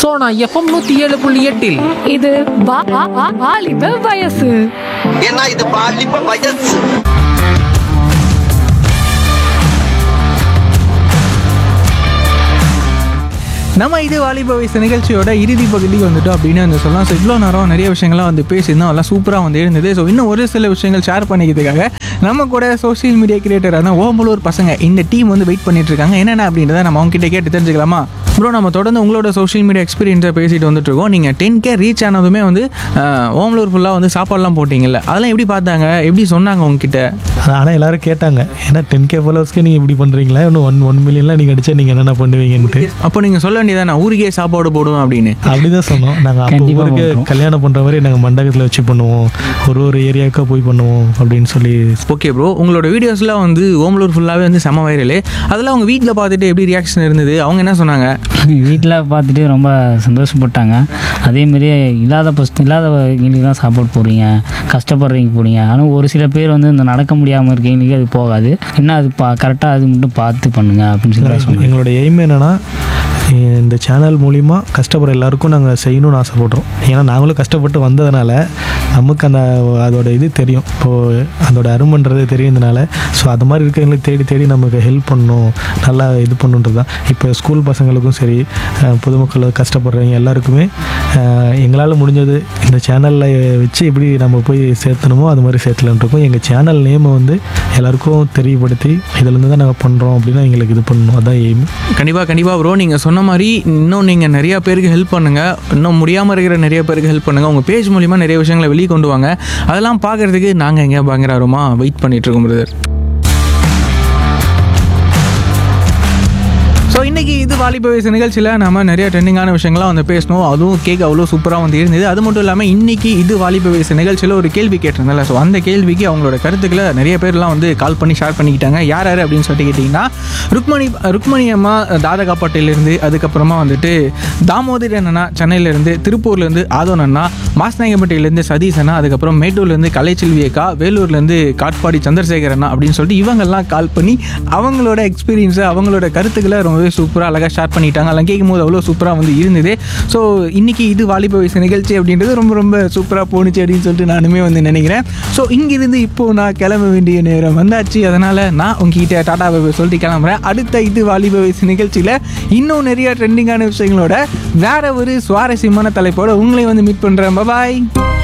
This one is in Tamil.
சோனா எஃப்எம் நூத்தி ஏழு புள்ளி எட்டில் இது வா- வா- வா- வாலிப வயசு ஏன்னா இது பாலிப்ப வயசு நம்ம இது வாலிப வயசு நிகழ்ச்சியோட இறுதி பகுதிக்கு வந்துட்டோம் அப்படின்னு வந்து சொல்லலாம் ஸோ இவ்வளோ நேரம் நிறைய விஷயங்கள்லாம் வந்து பேசியிருந்தோம் அதெல்லாம் சூப்பராக வந்து இருந்தது ஸோ இன்னும் ஒரு சில விஷயங்கள் ஷேர் பண்ணிக்கிறதுக்காக நம்ம கூட சோஷியல் மீடியா கிரியேட்டரான ஓமலூர் பசங்க இந்த டீம் வந்து வெயிட் பண்ணிட்டு இருக்காங்க என்னென்ன அப்படின்றத நம்ம அவங்க கிட்ட கேட்டு தெரிஞ்சுக்கலாமா ப்ரோ நம்ம தொடர்ந்து உங்களோட சோஷியல் மீடியா எக்ஸ்பீரியன்ஸை பேசிட்டு வந்துட்டு இருக்கோம் நீங்கள் டென் கே ரீச் ஆனதுமே வந்து ஆஹ், ஓமலூர் ஃபுல்லாக வந்து சாப்பாடுலாம் போட்டிங்கல்ல அதெல்லாம் எப்படி பார்த்தாங்க எப்படி சொன்னாங்க உங்ககிட்ட ஆனால் எல்லாரும் கேட்டாங்க ஏன்னா டென் கே ஃபாலோவர்ஸ்க்கு நீங்கள் இப்படி பண்ணுறீங்களா இன்னும் ஒன் ஒன் மில்லியன்லாம் நீங்கள் அடிச்சா நீங்கள் என்னென்ன பண்ணுவீங்கன்ட்டு அப்போ நீங்கள் சொல்ல வேண்டியதானே ஊருக்கே சாப்பாடு போடுவோம் அப்படின்னு அப்படி தான் சொன்னோம் நாங்கள் அப்போ கண்டிப்பா ஊருக்கு பண்றோம். கல்யாணம் பண்ணுற மாதிரி நாங்கள் மண்டபத்தில் வச்சு பண்ணுவோம் ஒரு ஒரு ஏரியாவுக்கு போய் பண்ணுவோம் அப்படின்னு சொல்லி ஓகே ப்ரோ உங்களோட வீடியோஸ்லாம் வந்து ஓமலூர் ஃபுல்லாகவே வந்து செம வைரல் அதெல்லாம் அவங்க வீட்டில் பார்த்துட்டு எப்படி ரியாக்ஷன் இருந்தது அவங்க என்ன சொன்னாங்க வீட்டில் பார்த்துட்டு ரொம்ப சந்தோஷப்பட்டாங்க அதேமாரி இல்லாத பஸ்ட் இல்லாதவங்களுக்கு தான் சாப்பாடு போடுறீங்க கஷ்டப்படுறீங்க போடுறீங்க ஆனால் ஒரு சில பேர் வந்து இந்த நடக்க முடியாமல் இருக்கவங்களுக்கு அது போகாது என்ன அது பா கரெக்டாக அது மட்டும் பார்த்து பண்ணுங்க அப்படின்னு சொல்லி தான் சொன்னாங்க எங்களோட எய்ம் என்னென்னா இந்த சேனல் மூலிமா கஷ்டப்படுற எல்லாருக்கும் நாங்கள் செய்யணும்னு ஆசைப்படுறோம் ஏன்னா நாங்களும் கஷ்டப்பட்டு வந்ததுனால நமக்கு அந்த அதோட இது தெரியும் இப்போது அதோட அருமைன்றது தெரியுதுனால ஸோ அது மாதிரி இருக்கிறவங்களுக்கு தேடி தேடி நமக்கு ஹெல்ப் பண்ணணும் நல்லா இது பண்ணுன்றது தான் இப்போ ஸ்கூல் பசங்களுக்கும் சரி அஹ், பொதுமக்கள் கஷ்டப்படுறவங்க எல்லாருக்குமே எங்களால் முடிஞ்சது இந்த சேனலில் வச்சு எப்படி நம்ம போய் சேர்த்தணுமோ அது மாதிரி சேர்த்தலான் இருக்கோம் எங்கள் சேனல் நேமை வந்து எல்லாருக்கும் தெரியப்படுத்தி இதிலேருந்து தான் நாங்கள் பண்ணுறோம் அப்படின்னா எங்களுக்கு இது பண்ணணும் அதான் எய்ம் கண்டிப்பாக கண்டிப்பாக ப்ரோ நீங்கள் சொன்ன மாதிரி இன்னும் நீங்கள் நிறையா பேருக்கு ஹெல்ப் பண்ணுங்கள் இன்னும் முடியாமல் இருக்கிற நிறைய பேருக்கு ஹெல்ப் பண்ணுங்கள் உங்கள் பேஜ் மூலிமா நிறைய விஷயங்களை வெளியே கொண்டு வாங்க அதெல்லாம் பார்க்குறதுக்கு நாங்கள் எங்கே பயங்கர ஆர்வமாக வெயிட் பண்ணிட்டு இருக்கோம் பிரதர் ஸோ இன்றைக்கி இது வாலிப வயசு நிகழ்ச்சியில் நம்ம நிறைய ட்ரெண்டிங்கான விஷயங்கள்லாம் வந்து பேசணும் அதுவும் கேக் அவ்வளோ சூப்பராக வந்து இருந்தது அது மட்டும் இல்லாமல் இன்றைக்கி இது வாலிப வயசு நிகழ்ச்சியில் ஒரு கேள்வி கேட்டிருந்தேன்ல ஸோ அந்த கேள்விக்கு அவங்களோட கருத்துக்களை நிறைய பேர்லாம் வந்து கால் பண்ணி ஷேர் பண்ணிக்கிட்டாங்க யார் யார் அப்படின்னு சொல்லிட்டு கேட்டிங்கன்னா ருக்மணி ருக்மணி அம்மா தாதகாப்பட்டிலேருந்து அதுக்கப்புறமா வந்துட்டு தாமோதரன் அண்ணா சென்னையிலேருந்து திருப்பூர்லேருந்து ஆதோன் அண்ணா மாஸ்நாயகப்பட்டியிலேருந்து சதீஷ் அண்ணா அதுக்கப்புறம் மேட்டூர்லேருந்து கலைச்செல்வி அக்கா வேலூர்லேருந்து காட்பாடி சந்திரசேகர் அண்ணா அப்படின்னு சொல்லிட்டு இவங்கெல்லாம் கால் பண்ணி அவங்களோட எக்ஸ்பீரியன்ஸை அவங்களோட கருத்துக்களை ரொம்பவே சூப்பராக அழகாக ஷேர் பண்ணிட்டாங்க அதெல்லாம் கேட்கும்போது அவ்வளோ சூப்பராக வந்து இருந்தது ஸோ இன்னைக்கு இது வாலிப வயசு நிகழ்ச்சி அப்படின்றது ரொம்ப ரொம்ப சூப்பராக போணுச்சு அப்படின்னு சொல்லிட்டு நானுமே வந்து நினைக்கிறேன் ஸோ இங்கிருந்து இப்போது நான் கிளம்ப வேண்டிய நேரம் வந்தாச்சு அதனால் நான் உங்ககிட்ட டாடா பாய் பாய் சொல்லிட்டு கிளம்புறேன் அடுத்த இது வாலிப வயசு நிகழ்ச்சியில் இன்னும் நிறைய ட்ரெண்டிங்கான விஷயங்களோட வேற ஒரு சுவாரஸ்யமான தலைப்போட உங்களை வந்து மீட் பண்ணுறேன் பாய்